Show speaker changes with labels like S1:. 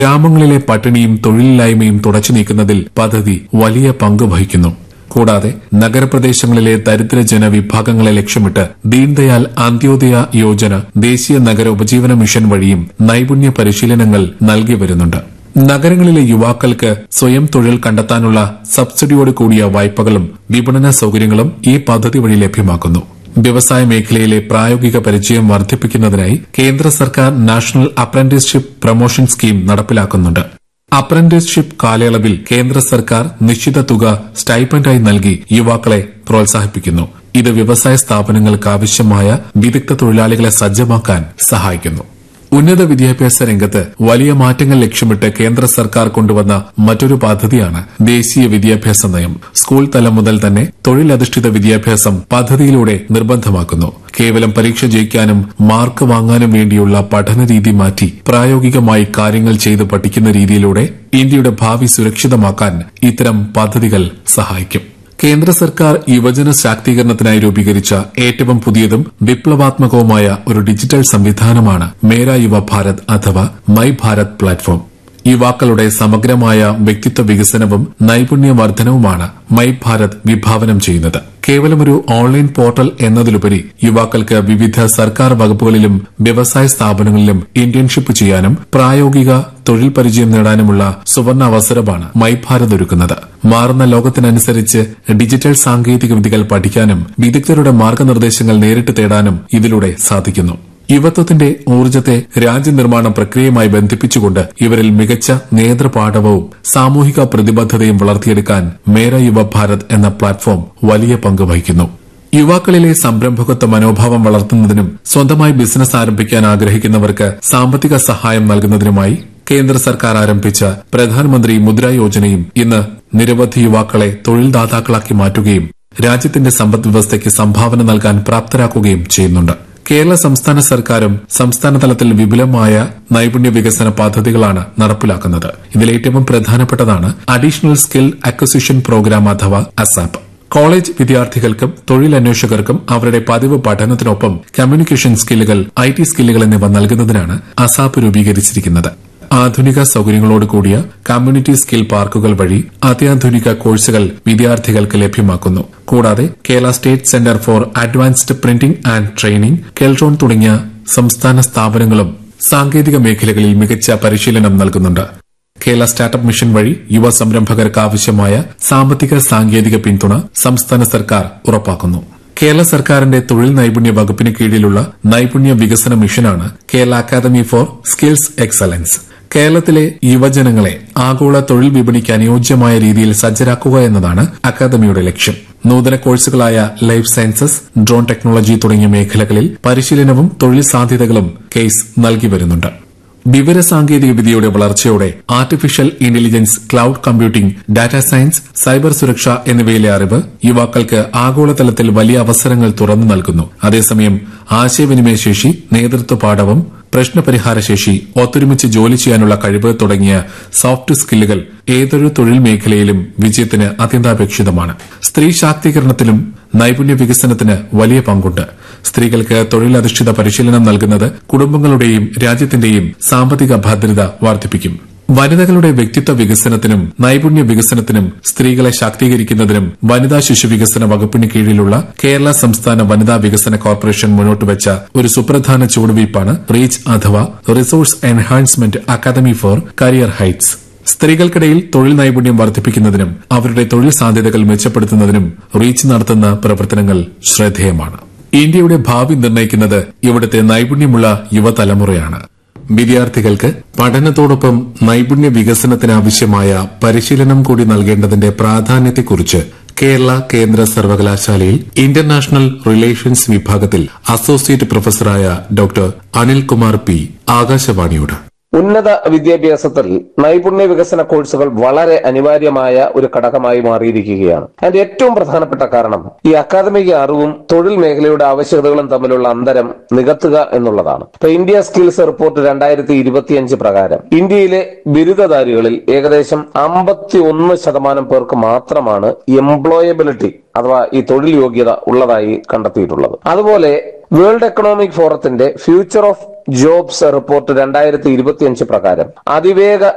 S1: ഗ്രാമങ്ങളിലെ പട്ടിണിയും തൊഴിലില്ലായ്മയും തുടച്ചു നീക്കുന്നതിൽ പദ്ധതി വലിയ പങ്ക് വഹിക്കുന്നു കൂടാതെ നഗരപ്രദേശങ്ങളിലെ ദരിദ്ര ജനവിഭാഗങ്ങളെ ലക്ഷ്യമിട്ട് ദീൻദയാൽ അന്ത്യോദയ യോജന ദേശീയ നഗര ഉപജീവന മിഷൻ വഴിയും നൈപുണ്യ പരിശീലനങ്ങൾ നൽകി വരുന്നുണ്ട് നഗരങ്ങളിലെ യുവാക്കൾക്ക് സ്വയം തൊഴിൽ കണ്ടെത്താനുള്ള സബ്സിഡിയോട് കൂടിയ വായ്പകളും വിപണന സൌകര്യങ്ങളും ഈ പദ്ധതി വഴി ലഭ്യമാക്കുന്നു വ്യവസായ മേഖലയിലെ പ്രായോഗിക പരിചയം വർദ്ധിപ്പിക്കുന്നതിനായി കേന്ദ്ര സർക്കാർ നാഷണൽ അപ്രന്റീസ്ഷിപ്പ് പ്രൊമോഷൻ സ്കീം നടപ്പിലാക്കുന്നുണ്ട് അപ്രന്റീസ്ഷിപ്പ് കാലയളവിൽ കേന്ദ്ര സർക്കാർ നിശ്ചിത തുക സ്റ്റൈപ്പൻഡായി നൽകി യുവാക്കളെ പ്രോത്സാഹിപ്പിക്കുന്നു ഇത് വ്യവസായ സ്ഥാപനങ്ങൾക്ക് ആവശ്യമായ വിദഗ്ധ തൊഴിലാളികളെ സജ്ജമാക്കാൻ സഹായിക്കുന്നു ഉന്നത വിദ്യാഭ്യാസ രംഗത്ത് വലിയ മാറ്റങ്ങൾ ലക്ഷ്യമിട്ട് കേന്ദ്ര സർക്കാർ കൊണ്ടുവന്ന മറ്റൊരു പദ്ധതിയാണ് ദേശീയ വിദ്യാഭ്യാസ നയം സ്കൂൾ തലം മുതൽ തന്നെ തൊഴിലധിഷ്ഠിത വിദ്യാഭ്യാസം പദ്ധതിയിലൂടെ നിർബന്ധമാക്കുന്നു കേവലം പരീക്ഷ ജയിക്കാനും മാർക്ക് വാങ്ങാനും വേണ്ടിയുള്ള പഠനരീതി മാറ്റി പ്രായോഗികമായി കാര്യങ്ങൾ ചെയ്ത് പഠിക്കുന്ന രീതിയിലൂടെ ഇന്ത്യയുടെ ഭാവി സുരക്ഷിതമാക്കാൻ ഇത്തരം പദ്ധതികൾ സഹായിക്കും കേന്ദ്ര സർക്കാർ യുവജന ശാക്തീകരണത്തിനായി രൂപീകരിച്ച ഏറ്റവും പുതിയതും വിപ്ലവാത്മകവുമായ ഒരു ഡിജിറ്റൽ സംവിധാനമാണ് മേര യുവ ഭാരത് അഥവാ മൈ ഭാരത് പ്ലാറ്റ്ഫോം യുവാക്കളുടെ സമഗ്രമായ വ്യക്തിത്വ വികസനവും നൈപുണ്യവർദ്ധനവുമാണ് മൈ ഭാരത് വിഭാവനം ചെയ്യുന്നത് കേവലം ഒരു ഓൺലൈൻ പോർട്ടൽ എന്നതിലുപരി യുവാക്കൾക്ക് വിവിധ സർക്കാർ വകുപ്പുകളിലും വ്യവസായ സ്ഥാപനങ്ങളിലും ഇന്റേൺഷിപ്പ് ചെയ്യാനും പ്രായോഗിക തൊഴിൽ പരിചയം നേടാനുമുള്ള സുവർണ അവസരമാണ് മൈ ഭാരത് ഒരുക്കുന്നത് മാറുന്ന ലോകത്തിനനുസരിച്ച് ഡിജിറ്റൽ സാങ്കേതിക വിദ്യകൾ പഠിക്കാനും വിദഗ്ധരുടെ മാർഗനിർദ്ദേശങ്ങൾ നേരിട്ട് തേടാനും ഇതിലൂടെ സാധിക്കുന്നു യുവത്വത്തിന്റെ ഊർജ്ജത്തെ രാജ്യനിർമ്മാണ പ്രക്രിയയുമായി ബന്ധിപ്പിച്ചുകൊണ്ട് ഇവരിൽ മികച്ച നേതൃപാഠവും സാമൂഹിക പ്രതിബദ്ധതയും വളർത്തിയെടുക്കാൻ മേര യുവ ഭാരത് എന്ന പ്ലാറ്റ്ഫോം വലിയ പങ്ക് വഹിക്കുന്നു യുവാക്കളിലെ സംരംഭകത്വ മനോഭാവം വളർത്തുന്നതിനും സ്വന്തമായി ബിസിനസ് ആരംഭിക്കാൻ ആഗ്രഹിക്കുന്നവർക്ക് സാമ്പത്തിക സഹായം നൽകുന്നതിനുമായി കേന്ദ്ര സർക്കാർ ആരംഭിച്ച പ്രധാനമന്ത്രി മുദ്ര യോജനയും ഇന്ന് നിരവധി യുവാക്കളെ തൊഴിൽദാതാക്കളാക്കി മാറ്റുകയും രാജ്യത്തിന്റെ സമ്പദ്വ്യവസ്ഥയ്ക്ക് സംഭാവന നൽകാൻ പ്രാപ്തരാക്കുകയും ചെയ്യുന്നുണ്ട് കേരള സംസ്ഥാന സർക്കാരും സംസ്ഥാന തലത്തിൽ വിപുലമായ നൈപുണ്യ വികസന പദ്ധതികളാണ് നടപ്പിലാക്കുന്നത് ഇതിലേറ്റവും പ്രധാനപ്പെട്ടതാണ് അഡീഷണൽ സ്കിൽ അക്വസിഷൻ പ്രോഗ്രാം അഥവാ അസാപ്പ് കോളേജ് വിദ്യാർത്ഥികൾക്കും തൊഴിലന്വേഷകർക്കും അവരുടെ പതിവ് പഠനത്തിനൊപ്പം കമ്മ്യൂണിക്കേഷൻ സ്കില്ലുകൾ ഐ ടി സ്കില്ലുകൾ എന്നിവ നൽകുന്നതിനാണ് അസാപ്പ് രൂപീകരിച്ചിരിക്കുന്നത് ആധുനിക സൌകര്യങ്ങളോട് കൂടിയ കമ്മ്യൂണിറ്റി സ്കിൽ പാർക്കുകൾ വഴി അത്യാധുനിക കോഴ്സുകൾ വിദ്യാർത്ഥികൾക്ക് ലഭ്യമാക്കുന്നു കൂടാതെ Kerala State Centre for Advanced Printing and Training Keltron തുടങ്ങിയ സംസ്ഥാന സ്ഥാപനങ്ങളും സാങ്കേതിക മേഖലകളിൽ മികച്ച പരിശീലനം നൽകുന്നുണ്ട് കേരള സ്റ്റാർട്ടപ്പ് മിഷൻ വഴി യുവ സംരംഭകർക്ക് ആവശ്യമായ സാമ്പത്തിക സാങ്കേതിക പിന്തുണ സംസ്ഥാന സർക്കാർ ഉറപ്പാക്കുന്നു കേരള സർക്കാരിന്റെ തൊഴിൽ നൈപുണ്യ വകുപ്പിന് കീഴിലുള്ള നൈപുണ്യ വികസന മിഷനാണ് Kerala Academy for Skills Excellence കേരളത്തിലെ യുവജനങ്ങളെ ആഗോള തൊഴിൽ വിപണിക്ക് അനുയോജ്യമായ രീതിയിൽ സജ്ജരാക്കുക എന്നതാണ് അക്കാദമിയുടെ ലക്ഷ്യം നൂതന കോഴ്സുകളായ ലൈഫ് സയൻസസ് ഡ്രോൺ ടെക്നോളജി തുടങ്ങിയ മേഖലകളിൽ പരിശീലനവും തൊഴിൽ സാധ്യതകളും കേസ് നൽകി വരുന്നുണ്ട് വിവരസാങ്കേതിക വിദ്യയുടെ വളർച്ചയോടെ artificial intelligence cloud computing data science cyber സുരക്ഷ എന്നിവയിലെ അറിവ് യുവാക്കൾക്ക് ആഗോളതലത്തിൽ വലിയ അവസരങ്ങൾ തുറന്നു നൽകുന്നു അതേസമയം ആശയവിനിമയ ശേഷി നേതൃത്വ പാഠവും പ്രശ്നപരിഹാരശേഷി ഒത്തൊരുമിച്ച് ജോലി ചെയ്യാനുള്ള കഴിവ് തുടങ്ങിയ സോഫ്റ്റ് സ്കില്ലുകൾ ഏതൊരു തൊഴിൽ മേഖലയിലും വിജയത്തിന് അത്യന്താപേക്ഷിതമാണ് സ്ത്രീ ശാക്തീകരണത്തിലും നൈപുണ്യ വികസനത്തിന് വലിയ പങ്കുണ്ട് സ്ത്രീകൾക്ക് തൊഴിലധിഷ്ഠിത പരിശീലനം നൽകുന്നത് കുടുംബങ്ങളുടെയും രാജ്യത്തിന്റെയും സാമ്പത്തിക ഭദ്രത വർദ്ധിപ്പിക്കും വനിതകളുടെ വ്യക്തിത്വ വികസനത്തിനും നൈപുണ്യ വികസനത്തിനും സ്ത്രീകളെ ശാക്തീകരിക്കുന്നതിനും വനിതാ ശിശു വികസന വകുപ്പിന് കീഴിലുള്ള കേരള സംസ്ഥാന വനിതാ വികസന കോർപ്പറേഷൻ മുന്നോട്ടുവച്ച ഒരു സുപ്രധാന ചുവടുവയ്പ്പാണ് റീച്ച് അഥവാ Resource Enhancement Academy for Career Heights സ്ത്രീകൾക്കിടയിൽ തൊഴിൽ നൈപുണ്യം വർദ്ധിപ്പിക്കുന്നതിനും അവരുടെ തൊഴിൽ സാധ്യതകൾ മെച്ചപ്പെടുത്തുന്നതിനും റീച്ച് നടത്തുന്ന പ്രവർത്തനങ്ങൾ ശ്രദ്ധേയമാണ് ഇന്ത്യയുടെ ഭാവി നിർണ്ണയിക്കുന്നത് ഇവിടുത്തെ നൈപുണ്യമുള്ള യുവതലമുറയാണ് വിദ്യാർത്ഥികൾക്ക് പഠനത്തോടൊപ്പം നൈപുണ്യ വികസനത്തിനാവശ്യമായ പരിശീലനം കൂടി നൽകേണ്ടതിന്റെ പ്രാധാന്യത്തെക്കുറിച്ച് കേരള കേന്ദ്ര സർവകലാശാലയിൽ ഇന്റർനാഷണൽ റിലേഷൻസ് വിഭാഗത്തിൽ അസോസിയേറ്റ് പ്രൊഫസറായ ഡോക്ടർ അനിൽകുമാർ പി ആകാശവാണിയോട്
S2: ഉന്നത വിദ്യാഭ്യാസത്തിൽ നൈപുണ്യ വികസന കോഴ്സുകൾ വളരെ അനിവാര്യമായ ഒരു ഘടകമായി മാറിയിരിക്കുകയാണ് അതിന്റെ ഏറ്റവും പ്രധാനപ്പെട്ട കാരണം ഈ അക്കാദമിക അറിവും തൊഴിൽ മേഖലയുടെ ആവശ്യകതകളും തമ്മിലുള്ള അന്തരം നികത്തുക എന്നുള്ളതാണ് ഇപ്പൊ ഇന്ത്യ സ്കിൽസ് റിപ്പോർട്ട് രണ്ടായിരത്തി ഇരുപത്തിയഞ്ച് പ്രകാരം ഇന്ത്യയിലെ ബിരുദധാരികളിൽ ഏകദേശം അമ്പത്തി ഒന്ന് ശതമാനം പേർക്ക് മാത്രമാണ് എംപ്ലോയബിലിറ്റി അഥവാ ഈ തൊഴിൽ യോഗ്യത ഉള്ളതായി കണ്ടെത്തിയിട്ടുള്ളത് അതുപോലെ വേൾഡ് എക്കണോമിക് ഫോറത്തിന്റെ ഫ്യൂച്ചർ ഓഫ് ജോബ്സ് റിപ്പോർട്ട് രണ്ടായിരത്തി ഇരുപത്തിയഞ്ച് പ്രകാരം അതിവേഗ